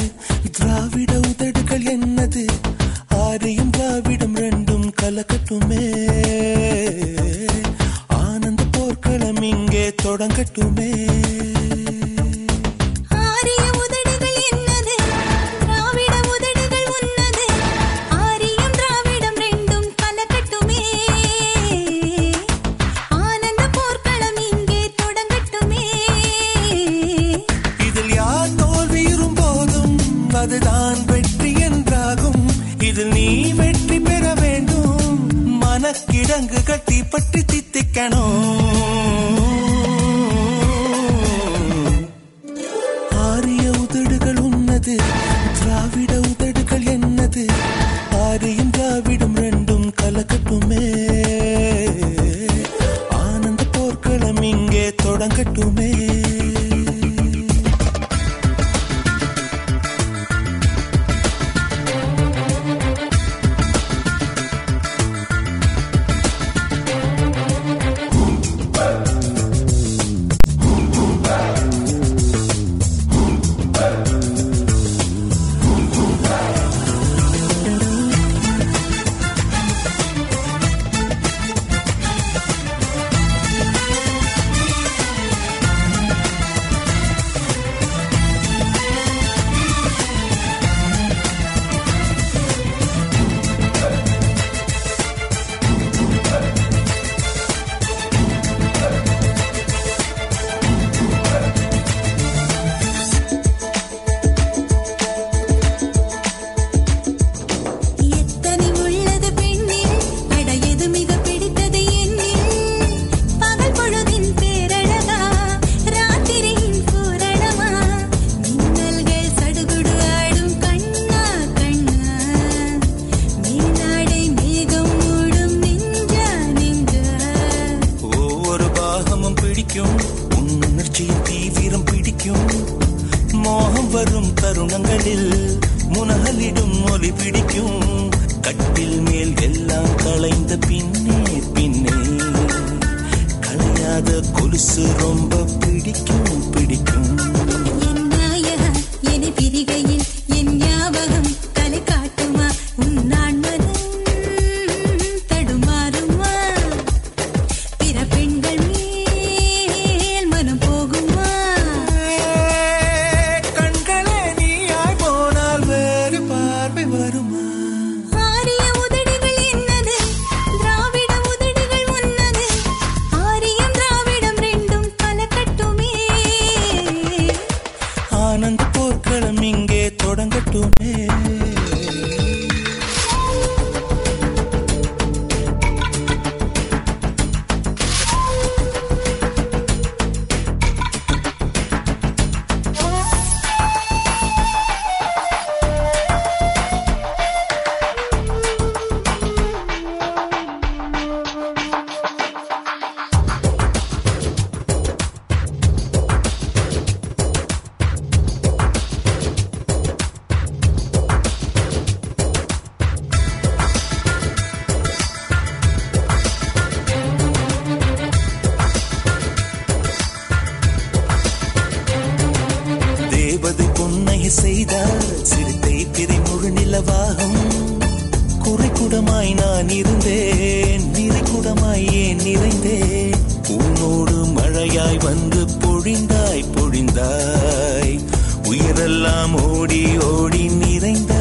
திராவிட உதடுகள் என்னது ஆரியும் திராவிடம் ரெண்டும் கலக்கட்டுமே ஆனந்த போர்க்களம் இங்கே தொடங்கட்டுமே ஆரிய உதடுகள் என்னது திராவிட உதடுகள் உன்னது ஆரியம் திராவிடம் ரெண்டும் கலக்கட்டுமே ஆனந்த போர்க்களம் இங்கே தொடங்கட்டுமே இதில் யார் தோல்வியுறும் போதும் அதுதான் வெற்றி என்றாகும் இதில் நீ வெற்றி பெற வேண்டும் மனக்கிடங்கு கட்டி பற்றி தித்திக்கணும் ஆரிய உதடுகள் உன்னது திராவிட உதடுகள் என்னது ஆரியும் திராவிடம் ரெண்டும் கலக்கட்டுமே ஆனந்த போர்க்களம் இங்கே தொடங்கட்டுமே எத்தனை உள்ளது பெண்ணில் அட எது மிக பிடித்தது என்னில் பகல் பொழுதின் பேரழகா ராத்திரியின் பூரணமா மின்னல்கள் சடுகுடு ஆடும் கண்ணா கண்ணா மேலாடை மேகம் மூடும் நெஞ்சா நெஞ்சா ஒவ்வொரு பாகமும் பிடிக்கும் உணர்ச்சியின் தீவிரம் பிடிக்கும் மோகம் வரும் தருணங்களில் முனகலிடும் ஒலி பிடிக்கும் கட்டில் மேல் எல்லாம் களைந்த பின்னே பின்னே களையாத கொலுசு ரொம்ப பிடிக்கும் பிடிக்கும் என் நாயகா என்னை பிரிகையில் என் ஞாபகம் தலை காட்டுமா உன் நான் மனம் தடுமாறுமா பிற பெண்கள் மேல் மனம் போகுமா கண்களே நீயாய் போனால் வேறு பார்வை வருமா ஆரிய உதடுகள் என்னது திராவிட உதடுகள் உன்னது ஆரியம் திராவிடம் ரெண்டும் கலக்கட்டுமே ஆனந்த போர்க்களம் இங்கே தொடங்கட்டுமே தேவதை பொன்னையை செய்தார் சிறுத்தை திரை முழு நிலவாகும் குறைக்குடமாய் நான் இருந்தேன் நிறைக்குடமாய் ஏன் நிறைந்தேன் உன்னோடு மழையாய் வந்து பொழிந்தாய் பொழிந்தாய் உயிரெல்லாம் ஓடி ஓடி நிறைந்த